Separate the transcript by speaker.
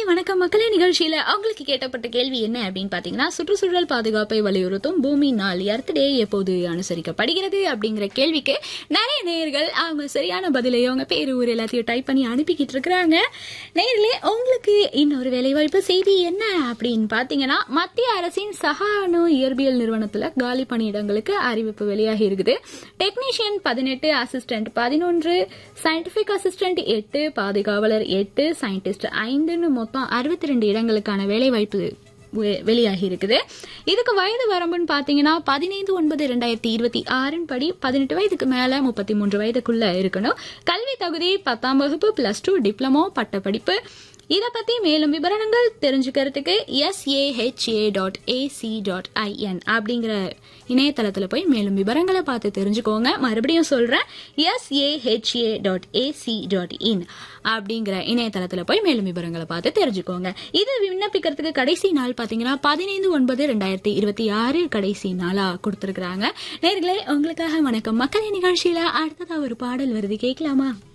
Speaker 1: வணக்கம் மக்களே நிகழ்ச்சியில அவங்களுக்கு கேட்டப்பட்ட கேள்வி என்ன அப்படின்னு பாத்தீங்கன்னா சுற்றுச்சூழல் பாதுகாப்பை வலியுறுத்தும் பூமி நாள் எர்த் டே எப்போது அனுசரிக்கப்படுகிறது அப்படிங்கிற கேள்விக்கு நிறைய நேயர்கள் அவங்க சரியான பதிலையும் அவங்க பேரு ஊர் எல்லாத்தையும் டைப் பண்ணி அனுப்பிக்கிட்டு இருக்கிறாங்க நேர்களே உங்களுக்கு இன்னொரு வேலைவாய்ப்பு செய்தி என்ன அப்படின்னு பாத்தீங்கன்னா மத்திய அரசின் சகானு இயற்பியல் நிறுவனத்துல காலி பணியிடங்களுக்கு அறிவிப்பு வெளியாகி இருக்குது டெக்னீஷியன் பதினெட்டு அசிஸ்டன்ட் பதினொன்று சயின்டிபிக் அசிஸ்டன்ட் எட்டு பாதுகாவலர் எட்டு சயின்டிஸ்ட் ஐந்துன்னு மொத்தம் அறுபத்தி ரெண்டு இடங்களுக்கான வேலைவாய்ப்பு வெ- வெளியாகி இருக்குது இதுக்கு வயது வரம்புன்னு பாத்தீங்கன்னா பதினைந்து ஒன்பது ரெண்டாயிரத்தி இருபத்தி ஆறின் படி பதினெட்டு வயதுக்கு மேல முப்பத்தி மூன்று வயதுக்குள்ள இருக்கணும் கல்வி தகுதி பத்தாம் வகுப்பு பிளஸ் டூ டிப்ளமோ பட்டப்படிப்பு இதை பத்தி மேலும் விவரணங்கள் தெரிஞ்சுக்கிறதுக்கு SAHA dot AC dot IN அப்படிங்கிற இணையதளத்துல போய் மேலும் விவரங்களை பார்த்து தெரிஞ்சுக்கோங்க மறுபடியும் சொல்றேன் SAHA dot AC dot IN அப்படிங்கிற இணையதளத்துல போய் மேலும் விவரங்களை பார்த்து தெரிஞ்சுக்கோங்க இது விண்ணப்பிக்கிறதுக்கு கடைசி நாள் பாத்தீங்கன்னா பதினைந்து ஒன்பது ரெண்டாயிரத்தி இருபத்தி ஆறு கடைசி நாளா கொடுத்திருக்கிறாங்க நேர்களே உங்களுக்காக வணக்கம் மக்களின் நிகழ்ச்சியில அடுத்ததா ஒரு பாடல் வருது கேட்கலாமா